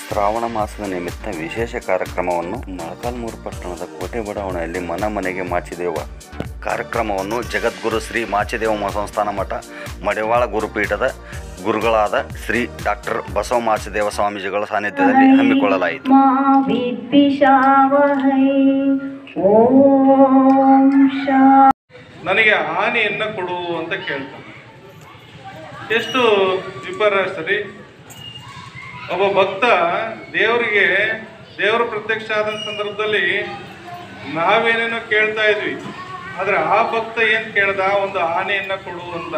ಶ್ರಾವಣ ಮಾಸದ ನಿಮಿತ್ತ ವಿಶೇಷ ಕಾರ್ಯಕ್ರಮವನ್ನು ಮೊಳಕಾಲ್ಮೂರು ಪಟ್ಟಣದ ಕೋಟೆ ಬಡಾವಣೆಯಲ್ಲಿ ಮನ ಮನೆಗೆ ಮಾಚಿದೇವ ಕಾರ್ಯಕ್ರಮವನ್ನು ಜಗದ್ಗುರು ಶ್ರೀ ಮಾಚಿದೇವ ಮಹಾಸಂಸ್ಥಾನ ಮಠ ಮಡಿವಾಳ ಗುರುಪೀಠದ ಗುರುಗಳಾದ ಶ್ರೀ ಡಾಕ್ಟರ್ ಬಸವ ಮಾಚಿದೇವ ಸ್ವಾಮೀಜಿಗಳ ಸಾನ್ನಿಧ್ಯದಲ್ಲಿ ಹಮ್ಮಿಕೊಳ್ಳಲಾಯಿತು मा विद्विषावहै ॐ शा ನನಗೆ ಆನೆಯನ್ನ ಕೊಡು ಅಂತ ಕೇಳ್ತಾನೆ ಎಷ್ಟು ವಿಪರ್ಯ ಸರಿ ಒಬ್ಬ ಭಕ್ತ ದೇವರಿಗೆ ದೇವರು ಪ್ರತ್ಯಕ್ಷ ಆದ ಸಂದರ್ಭದಲ್ಲಿ ನಾವೇನೇನೋ ಕೇಳ್ತಾ ಇದ್ವಿ ಆದ್ರೆ ಆ ಭಕ್ತ ಏನ್ ಕೇಳ್ದ ಒಂದು ಆನೆಯನ್ನ ಕೊಡು ಅಂತ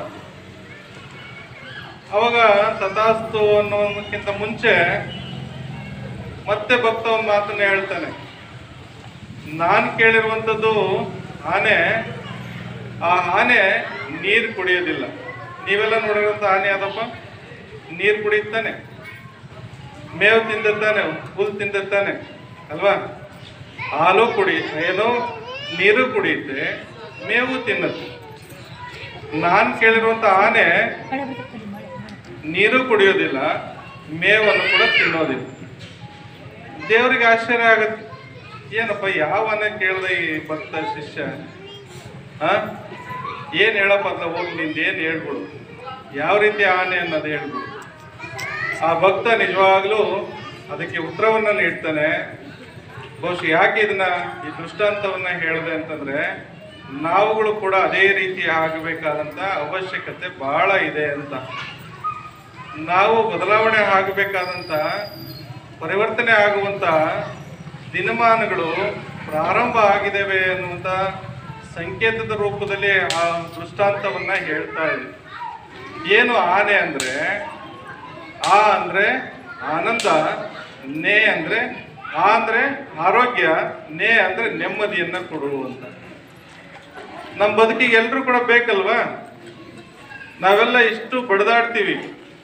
ಅವಾಗ ತಥಾಸ್ತು ಅನ್ನೋದಕ್ಕಿಂತ ಮುಂಚೆ ಮತ್ತೆ ಭಕ್ತ ಒಂದು ಮಾತನ್ನ ಹೇಳ್ತಾನೆ ನಾನು ಕೇಳಿರುವಂಥದ್ದು ಆನೆ ಆ ಆನೆ ನೀರು ಕುಡಿಯೋದಿಲ್ಲ ನೀವೆಲ್ಲ ನೋಡಿರೋಂಥ ಆನೆ ಅದಪ್ಪ ನೀರು ಕುಡಿಯುತ್ತಾನೆ ಮೇವು ತಿಂದಿರ್ತಾನೆ ಹುಲ್ ತಿಂದಿರ್ತಾನೆ ಅಲ್ವಾ ಹಾಲು ಕುಡಿ ಏನೋ ನೀರು ಕುಡಿಯುತ್ತೆ ಮೇವು ತಿನ್ನುತ್ತೆ ನಾನು ಕೇಳಿರುವಂಥ ಆನೆ ನೀರು ಕುಡಿಯೋದಿಲ್ಲ ಮೇವನ್ನು ಕೂಡ ತಿನ್ನೋದಿಲ್ಲ ದೇವರಿಗೆ ಆಶ್ಚರ್ಯ ಆಗತ್ತೆ ಏನಪ್ಪ ಯಾವನ ಕೇಳ್ದ ಈ ಭಕ್ತ ಶಿಷ್ಯ ಹಾ ಏನು ಹೇಳಪ್ಪ ಅಂತ ಹೋಗಿ ನಿಂದ ಏನು ಹೇಳ್ಬಿಡು ಯಾವ ರೀತಿ ಆನೆ ಅನ್ನೋದು ಹೇಳ್ಬಿಡು ಆ ಭಕ್ತ ನಿಜವಾಗ್ಲೂ ಅದಕ್ಕೆ ಉತ್ತರವನ್ನ ನೀಡ್ತಾನೆ ಬಹುಶಃ ಯಾಕೆ ಇದನ್ನ ಈ ದೃಷ್ಟಾಂತವನ್ನ ಹೇಳಿದೆ ಅಂತಂದ್ರೆ ನಾವುಗಳು ಕೂಡ ಅದೇ ರೀತಿ ಆಗಬೇಕಾದಂತ ಅವಶ್ಯಕತೆ ಬಹಳ ಇದೆ ಅಂತ ನಾವು ಬದಲಾವಣೆ ಆಗಬೇಕಾದಂತ ಪರಿವರ್ತನೆ ಆಗುವಂತ ದಿನಮಾನಗಳು ಪ್ರಾರಂಭ ಆಗಿದ್ದೇವೆ ಅನ್ನುವಂಥ ಸಂಕೇತದ ರೂಪದಲ್ಲಿ ಆ ದೃಷ್ಟಾಂತವನ್ನ ಹೇಳ್ತಾ ಇದೆ ಏನು ಆನೆ ಅಂದ್ರೆ ಆ ಅಂದ್ರೆ ಆನಂದ ನೇ ಅಂದ್ರೆ ಆ ಅಂದ್ರೆ ಆರೋಗ್ಯ ನೇ ಅಂದ್ರೆ ನೆಮ್ಮದಿಯನ್ನ ಕೊಡು ಅಂತ ನಮ್ಮ ಬದುಕಿಗೆ ಎಲ್ರೂ ಕೂಡ ಬೇಕಲ್ವಾ ನಾವೆಲ್ಲ ಇಷ್ಟು ಬಡದಾಡ್ತೀವಿ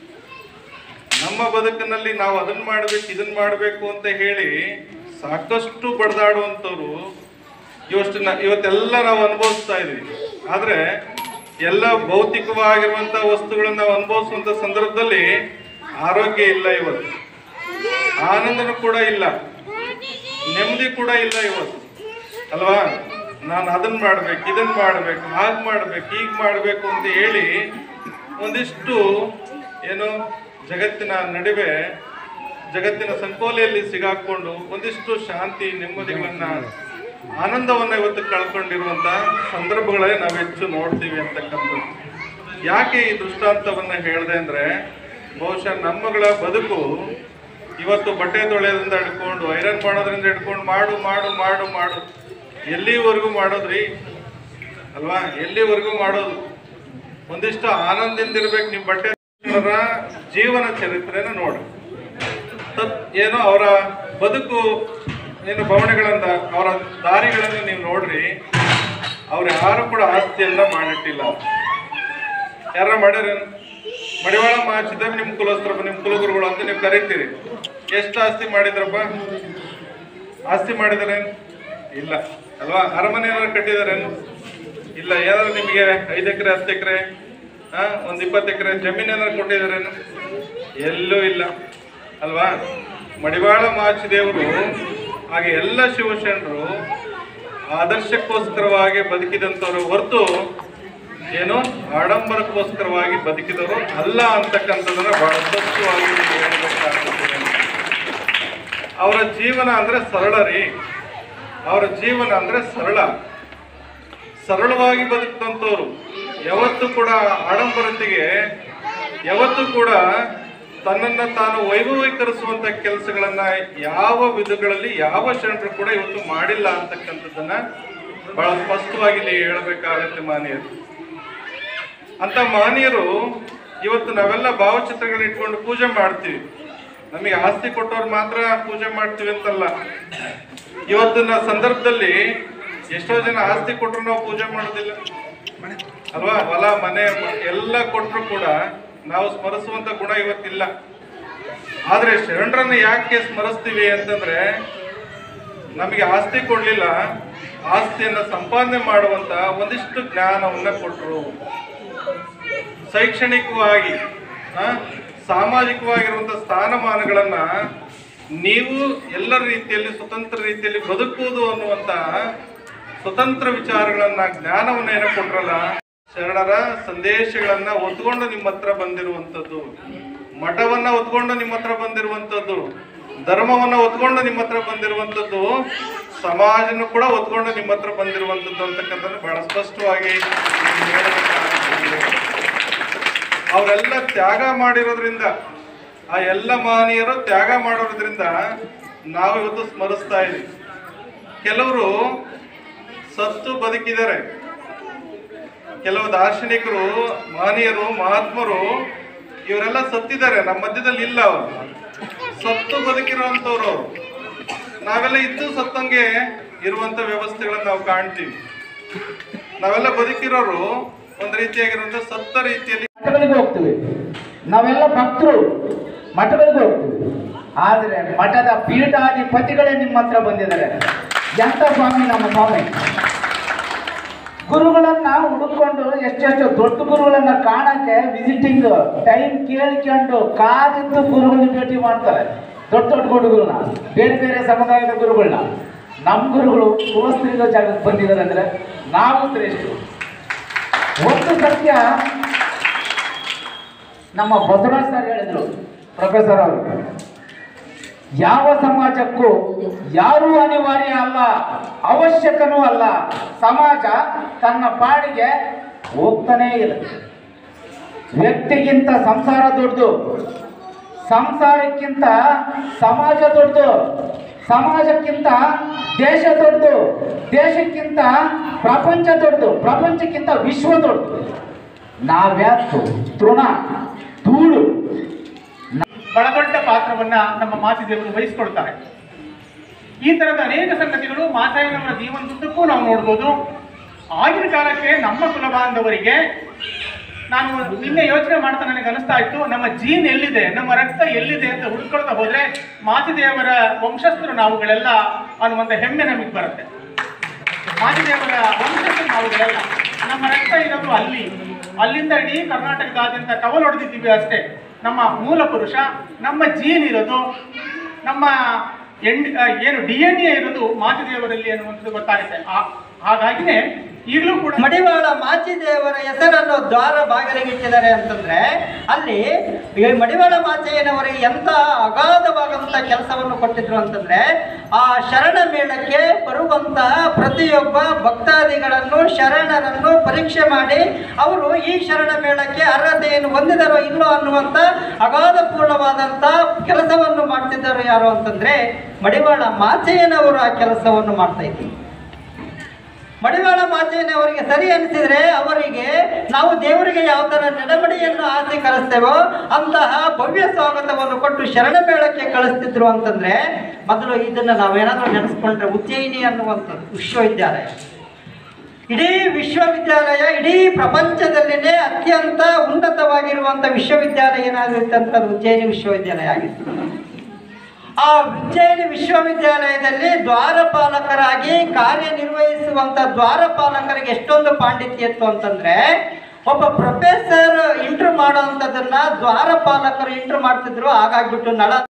ನಮ್ಮ ಬದುಕಿನಲ್ಲಿ ನಾವು ಅದನ್ನ ಮಾಡ್ಬೇಕು ಇದನ್ನ ಮಾಡ್ಬೇಕು ಅಂತ ಹೇಳಿ ಸಾಕಷ್ಟು ಬಡದಾಡುವಂಥವ್ರು ಇವಷ್ಟು ನ- ಇವತ್ತೆಲ್ಲ ನಾವು ಅನುಭವಿಸ್ತಾ ಇದೀವಿ ಆದ್ರೆ ಎಲ್ಲ ಭೌತಿಕವಾಗಿರುವಂತ ವಸ್ತುಗಳನ್ನ ನಾವು ಅನುಭವಿಸುವಂತ ಸಂದರ್ಭದಲ್ಲಿ ಆರೋಗ್ಯ ಇಲ್ಲ ಇವತ್ತು ಆನಂದನೂ ಕೂಡ ಇಲ್ಲ ನೆಮ್ಮದಿ ಕೂಡ ಇಲ್ಲ ಇವತ್ತು ಅಲ್ವಾ ನಾನು ಅದನ್ನ ಮಾಡ್ಬೇಕು ಇದನ್ನ ಮಾಡ್ಬೇಕು ಹಾಗೆ ಮಾಡ್ಬೇಕು ಹೀಗೆ ಮಾಡ್ಬೇಕು ಅಂತ ಹೇಳಿ ಒಂದಿಷ್ಟು ಏನು ಜಗತ್ತಿನ ನಡುವೆ ಜಗತ್ತಿನ ಸಂಕೋಲೆಯಲ್ಲಿ ಸಿಗಾಕೊಂಡು ಒಂದಿಷ್ಟು ಶಾಂತಿ ನೆಮ್ಮದಿಗಳನ್ನ ಆನಂದವನ್ನ ಇವತ್ತು ಕಳ್ಕೊಂಡಿರುವಂತ ಸಂದರ್ಭಗಳೇ ನಾವು ಹೆಚ್ಚು ನೋಡ್ತೀವಿ ಅಂತಕ್ಕಂಥದ್ದು ಯಾಕೆ ಈ ದೃಷ್ಟಾಂತವನ್ನ ಹೇಳಿದೆ ಅಂದ್ರೆ ಬಹುಶಃ ನಮ್ಮಗಳ ಬದುಕು ಇವತ್ತು ಬಟ್ಟೆ ತೊಳೆಯೋದ್ರಿಂದ ಹಿಡ್ಕೊಂಡು ಐರನ್ ಮಾಡೋದ್ರಿಂದ ಹಿಡ್ಕೊಂಡು ಮಾಡು ಮಾಡು ಮಾಡು ಮಾಡು ಎಲ್ಲಿವರೆಗೂ ಮಾಡೋದ್ರಿ ಅಲ್ವಾ ಎಲ್ಲಿವರೆಗೂ ಮಾಡೋದು ಒಂದಿಷ್ಟು ಆನಂದದಿಂದ ಇರ್ಬೇಕು ನೀವು ಬಟ್ಟೆ ತೊಳೆಯೋರ ಜೀವನ ಚರಿತ್ರೆನ ನೋಡಿ ತತ್ ಏನೋ ಅವರ ಬದುಕು ಏನು ಭವನಗಳನ್ನ ಅವರ ದಾರಿಗಳನ್ನು ನೀವು ನೋಡ್ರಿ ಅವ್ರು ಯಾರು ಕೂಡ ಆಸ್ತಿಯನ್ನ ಮಾಡಿಟ್ಟಿಲ್ಲ ಯಾರ ಮಾಡ್ಯಾರೇನು ಮಡಿವಾಳ ಮಾಚಿದಾಗ ನಿಮ್ಮ ಕುಲಸ್ತ್ರಪ್ಪ ನಿಮ್ಮ ಕುಲಗುರುಗಳು ಅಂತ ನೀವು ಕರಿತೀರಿ ಎಷ್ಟು ಆಸ್ತಿ ಮಾಡಿದ್ರಪ್ಪ ಆಸ್ತಿ ಮಾಡಿದಾರೇನು ಇಲ್ಲ ಅಲ್ವಾ ಅರಮನೆ ಏನಾದ್ರು ಕಟ್ಟಿದಾರೇನು ಇಲ್ಲ ಏನಾದ್ರು ನಿಮಗೆ ಐದು ಎಕರೆ ಹತ್ತು ಎಕರೆ ಹಾ ಒಂದು ಇಪ್ಪತ್ತು ಎಕರೆ ಜಮೀನು ಏನಾದ್ರು ಕೊಟ್ಟಿದಾರೇನು ಎಲ್ಲೂ ಇಲ್ಲ ಅಲ್ವಾ ಮಡಿವಾಳ ಮಾಚಿದೇವರು ಹಾಗೆ ಎಲ್ಲ ಶಿವಶರಣರು ಆದರ್ಶಕ್ಕೋಸ್ಕರವಾಗಿ ಬದುಕಿದಂಥವ್ರು ಹೊರತು ಏನು ಆಡಂಬರಕ್ಕೋಸ್ಕರವಾಗಿ ಬದುಕಿದವರು ಅಲ್ಲ ಅಂತಕ್ಕಂಥದ್ದನ್ನ ಬಹಳ ಸ್ಪಷ್ಟವಾಗಿ ನಿಮ್ಗೆ ಹೇಳ್ಬೇಕಾಗ್ತದೆ. ಅವರ ಜೀವನ ಅಂದ್ರೆ ಸರಳ ರೀ ಅವರ ಜೀವನ ಅಂದ್ರೆ ಸರಳ ಸರಳವಾಗಿ ಬದುಕಿದಂಥವ್ರು ಯಾವತ್ತೂ ಕೂಡ ಆಡಂಬರತೆಗೆ ಯಾವತ್ತೂ ಕೂಡ ತನ್ನನ್ನ ತಾನು ವೈಭವೀಕರಿಸುವಂತ ಕೆಲಸಗಳನ್ನ ಯಾವ ವಿಧಗಳಲ್ಲಿ ಯಾವ ಶರಣರು ಕೂಡ ಇವತ್ತು ಮಾಡಿಲ್ಲ ಅಂತಕ್ಕಂಥದ್ದನ್ನ ಬಹಳ ಸ್ಪಷ್ಟವಾಗಿ ಇಲ್ಲಿ ಹೇಳಬೇಕಾಗತ್ತೆ ಮಾನ್ಯರು ಅಂತ ಮಾನ್ಯರು ಇವತ್ತು ನಾವೆಲ್ಲ ಭಾವಚಿತ್ರಗಳನ್ನ ಇಟ್ಕೊಂಡು ಪೂಜೆ ಮಾಡ್ತೀವಿ ನಮಗೆ ಆಸ್ತಿ ಕೊಟ್ಟವ್ರು ಮಾತ್ರ ಪೂಜೆ ಮಾಡ್ತೀವಿ ಅಂತಲ್ಲ ಇವತ್ತಿನ ಸಂದರ್ಭದಲ್ಲಿ ಎಷ್ಟೋ ಜನ ಆಸ್ತಿ ಕೊಟ್ಟರು ನಾವು ಪೂಜೆ ಮಾಡೋದಿಲ್ಲ ಅಲ್ವಾ ಹೊಲ ಮನೆ ಎಲ್ಲ ಕೊಟ್ಟರು ಕೂಡ ನಾವು ಸ್ಮರಿಸುವಂತ ಗುಣ ಇವತ್ತಿಲ್ಲ ಆದ್ರೆ ಶರಣರನ್ನ ಯಾಕೆ ಸ್ಮರಿಸ್ತೀವಿ ಅಂತಂದ್ರೆ ನಮಗೆ ಆಸ್ತಿ ಕೊಡ್ಲಿಲ್ಲ ಆಸ್ತಿಯನ್ನ ಸಂಪಾದನೆ ಮಾಡುವಂತ ಒಂದಿಷ್ಟು ಜ್ಞಾನವನ್ನ ಕೊಟ್ಟರು ಶೈಕ್ಷಣಿಕವಾಗಿ ಆ, ಸಾಮಾಜಿಕವಾಗಿರುವಂತ ಸ್ಥಾನಮಾನಗಳನ್ನ ನೀವು ಎಲ್ಲರ ರೀತಿಯಲ್ಲಿ ಸ್ವತಂತ್ರ ರೀತಿಯಲ್ಲಿ ಬದುಕುವುದು ಅನ್ನುವಂತ ಸ್ವತಂತ್ರ ವಿಚಾರಗಳನ್ನ ಜ್ಞಾನವನ್ನ ಏನೋ ಕೊಟ್ರಲ್ಲ ಶರಣರ ಸಂದೇಶಗಳನ್ನ ಒತ್ಕೊಂಡು ನಿಮ್ಮ ಹತ್ರ ಬಂದಿರುವಂಥದ್ದು ಮಠವನ್ನ ಒತ್ಕೊಂಡು ನಿಮ್ಮ ಹತ್ರ ಬಂದಿರುವಂಥದ್ದು ಧರ್ಮವನ್ನ ಒತ್ಕೊಂಡು ನಿಮ್ಮ ಹತ್ರ ಬಂದಿರುವಂಥದ್ದು ಸಮಾಜನ ಕೂಡ ಒತ್ಕೊಂಡು ನಿಮ್ಮ ಹತ್ರ ಬಂದಿರುವಂಥದ್ದು ಅಂತಕ್ಕಂಥದ್ದು ಬಹಳ ಸ್ಪಷ್ಟವಾಗಿ ಇಲ್ಲಿ ಹೇಳಬೇಕಾಗಿದೆ. ಅವರೆಲ್ಲ ತ್ಯಾಗ ಮಾಡಿರೋದ್ರಿಂದ ಆ ಎಲ್ಲ ಮಹನೀಯರು ತ್ಯಾಗ ಮಾಡೋದ್ರಿಂದ ನಾವು ಇವತ್ತು ಸ್ಮರಿಸ್ತಾ ಇದ್ದೀವಿ ಕೆಲವರು ಸತ್ತು ಬದುಕಿದ್ದಾರೆ ಕೆಲವು ದಾರ್ಶನಿಕರು ಮಹನೀಯರು ಮಹಾತ್ಮರು ಇವರೆಲ್ಲ ಸತ್ತಿದ್ದಾರೆ ನಮ್ಮ ಮಧ್ಯದಲ್ಲಿ ಇಲ್ಲ ಅವರು ಸತ್ತು ಬದುಕಿರುವಂತವ್ರು ಅವರು ನಾವೆಲ್ಲ ಇದ್ದು ಸತ್ತಂಗೆ ಇರುವಂತ ವ್ಯವಸ್ಥೆಗಳನ್ನ ನಾವು ಕಾಣ್ತೀವಿ ನಾವೆಲ್ಲ ಬದುಕಿರೋರು ಒಂದ್ ರೀತಿಯಾಗಿರುವಂತ ಸತ್ತ ರೀತಿಯಲ್ಲಿ ಮಠಗಳಿಗೆ ಹೋಗ್ತೀವಿ ನಾವೆಲ್ಲ ಭಕ್ತರು ಮಠಗಳಿಗೆ ಹೋಗ್ತೀವಿ ಆದರೆ ಮಠದ ಪೀಠಾಧಿಪತಿಗಳೇ ನಿಮ್ಮ ಹತ್ರ ಬಂದಿದ್ದಾರೆ ಎಂತ ಸ್ವಾಮಿ ನಮ್ಮ ಸ್ವಾಮಿ ಗುರುಗಳನ್ನ ಹುಡುಕೊಂಡು ಎಷ್ಟೆಷ್ಟು ದೊಡ್ಡ ಗುರುಗಳನ್ನ ಕಾಣಕ್ಕೆ ವಿಸಿಟಿಂಗ್ ಟೈಮ್ ಕೇಳ್ಕೊಂಡು ಕಾದಿದ್ದು ಗುರುಗಳನ್ನ ಭೇಟಿ ಮಾಡ್ತಾರೆ ದೊಡ್ಡ ದೊಡ್ಡ ಗುರುಗಳನ್ನ ಬೇರೆ ಬೇರೆ ಸಮುದಾಯದ ಗುರುಗಳನ್ನ ನಮ್ಮ ಗುರುಗಳು ಕುಲಸ್ತ್ರೀಗ ಜಾಗಕ್ಕೆ ಬಂದಿದ್ದಾರೆ ಅಂದ್ರೆ ನಾವು ಶ್ರೇಷ್ಠರು ಒಂದು ಸತ್ಯ ನಮ್ಮ ಬಸವರಾಜ್ ಸರ್ ಹೇಳಿದ್ರು ಪ್ರೊಫೆಸರ್ ಅವರು ಯಾವ ಸಮಾಜಕ್ಕೂ ಯಾರೂ ಅನಿವಾರ್ಯ ಅಲ್ಲ ಅವಶ್ಯಕನೂ ಅಲ್ಲ ಸಮಾಜ ತನ್ನ ಪಾಡಿಗೆ ಹೋಗ್ತಾನೇ ಇರುತ್ತೆ ವ್ಯಕ್ತಿಗಿಂತ ಸಂಸಾರ ದೊಡ್ಡದು ಸಂಸಾರಕ್ಕಿಂತ ಸಮಾಜ ದೊಡ್ಡದು ಸಮಾಜಕ್ಕಿಂತ ದೇಶ ದೊಡ್ಡದು ದೇಶಕ್ಕಿಂತ ಪ್ರಪಂಚ ದೊಡ್ಡದು ಪ್ರಪಂಚಕ್ಕಿಂತ ವಿಶ್ವ ದೊಡ್ಡದು ನಾವ್ಯಾತು ತೃಣ ಧೂಳು ಬಹಳ ದೊಡ್ಡ ಪಾತ್ರವನ್ನ ನಮ್ಮ ಮಾತಿದೇವರು ವಹಿಸಿಕೊಳ್ತಾರೆ ಈ ತರದ ಅನೇಕ ಸಂಗತಿಗಳು ಮಾತಾಯನವರ ಜೀವನದುದ್ದಕ್ಕೂ ನಾವು ನೋಡ್ಬೋದು ಆಗಿನ ಕಾಲಕ್ಕೆ ನಮ್ಮ ಕುಲಬಾಂಧವರಿಗೆ ನಾನು ನಿನ್ನೆ ಯೋಚನೆ ಮಾಡ್ತಾ ನನಗೆ ಅನಿಸ್ತಾ ಇತ್ತು ನಮ್ಮ ಜೀನ್ ಎಲ್ಲಿದೆ ನಮ್ಮ ರಕ್ತ ಎಲ್ಲಿದೆ ಅಂತ ಹುಡ್ಕೊಳ್ತಾ ಹೋದ್ರೆ ಮಾತಿದೇವರ ವಂಶಸ್ಥರು ನಾವುಗಳೆಲ್ಲ ಅನ್ನುವಂಥ ಹೆಮ್ಮೆ ನಮಗೆ ಬರುತ್ತೆ ಮಾತಿದೇವರ ವಂಶಸ್ಥರು ನಾವುಗಳೆಲ್ಲ ನಮ್ಮ ರಕ್ತ ಇರೋದು ಅಲ್ಲಿ ಅಲ್ಲಿಂದ ಇಡೀ ಕರ್ನಾಟಕದಾದ್ಯಂತ ಕವಲು ಹೊಡೆದಿದ್ದೀವಿ ಅಷ್ಟೇ ನಮ್ಮ ಮೂಲ ಪುರುಷ ನಮ್ಮ ಜೀನ್ ಇರೋದು ನಮ್ಮ ಎಂಡ್ ಆ, ಏನು ಡಿ ಎನ್ ಎ ಇರೋದು ಮಾತಿದೇವರಲ್ಲಿ ಅನ್ನುವಂಥದ್ದು ಗೊತ್ತಾಗುತ್ತೆ ಆ- ಹಾಗಾಗಿನೇ ಈಗಲೂ ಕೂಡ ಮಡಿವಾಳ ಮಾಚಿದೇವರ ಹೆಸರನ್ನು ದ್ವಾರ ಬಾಗಿಲಿಗಿಟ್ಟಿದ್ದಾರೆ ಅಂತಂದ್ರೆ ಅಲ್ಲಿ ಈ ಮಡಿವಾಳ ಮಾಚಯ್ಯನವರಿಗೆ ಎಂತ ಅಗಾಧವಾದಂತ ಕೆಲಸವನ್ನು ಕೊಟ್ಟಿದ್ರು ಅಂತಂದ್ರೆ ಆ ಶರಣ ಮೇಳಕ್ಕೆ ಬರುವಂತ ಪ್ರತಿಯೊಬ್ಬ ಭಕ್ತಾದಿಗಳನ್ನು ಶರಣರನ್ನು ಪರೀಕ್ಷೆ ಮಾಡಿ ಅವರು ಈ ಶರಣ ಮೇಳಕ್ಕೆ ಅರ್ಹತೆಯನ್ನು ಹೊಂದಿದರೋ ಇಲ್ಲೋ ಅನ್ನುವಂತ ಅಗಾಧಪೂರ್ಣವಾದಂತ ಕೆಲಸವನ್ನು ಮಾಡ್ತಿದ್ದರು ಯಾರು ಅಂತಂದ್ರೆ ಮಡಿವಾಳ ಮಾಚಯ್ಯನವರು ಆ ಕೆಲಸವನ್ನು ಮಾಡ್ತಾ ಇದ್ರು ಮಡಿವಾಳ ಮಾಚಯ್ಯನವರಿಗೆ ಸರಿ ಅನಿಸಿದ್ರೆ ಅವರಿಗೆ ನಾವು ದೇವರಿಗೆ ಯಾವ ಥರ ನಡವಳಿಯನ್ನು ಆಸೆ ಕಳಿಸ್ತೇವೋ ಅಂತಹ ಭವ್ಯ ಸ್ವಾಗತವನ್ನು ಕೊಟ್ಟು ಶರಣ ಮೇಳಕ್ಕೆ ಕಳಿಸ್ತಿದ್ರು ಅಂತಂದ್ರೆ ಮೊದಲು ಇದನ್ನು ನಾವೇನಾದ್ರೂ ನೆನೆಸ್ಕೊಂಡ್ರೆ ಉಜ್ಜಯಿನಿ ಅನ್ನುವಂಥದ್ದು ವಿಶ್ವವಿದ್ಯಾಲಯ ಇಡೀ ವಿಶ್ವವಿದ್ಯಾಲಯ ಇಡೀ ಪ್ರಪಂಚದಲ್ಲಿನೇ ಅತ್ಯಂತ ಉನ್ನತವಾಗಿರುವಂಥ ವಿಶ್ವವಿದ್ಯಾಲಯ ಏನಾಗಿರುತ್ತೆ ಅಂತ ಅದು ಉಜ್ಜಯಿನಿ ವಿಶ್ವವಿದ್ಯಾಲಯ ಆಗಿತ್ತು ಆ ಉಜ್ಜಯಿನಿ ವಿಶ್ವವಿದ್ಯಾಲಯದಲ್ಲಿ ದ್ವಾರಪಾಲಕರಾಗಿ ಕಾರ್ಯನಿರ್ವಹಿಸುವಂತ ದ್ವಾರಪಾಲಕರಿಗೆ ಎಷ್ಟೊಂದು ಪಾಂಡಿತ್ಯ ಇತ್ತು ಅಂತಂದ್ರೆ ಒಬ್ಬ ಪ್ರೊಫೆಸರ್ ಇಂಟ್ರ್ ಮಾಡುವಂಥದ್ದನ್ನ ದ್ವಾರಪಾಲಕರು ಇಂಟ್ರ್ ಮಾಡ್ತಿದ್ರು ಹಾಗಾಗ್ಬಿಟ್ಟು ನಳ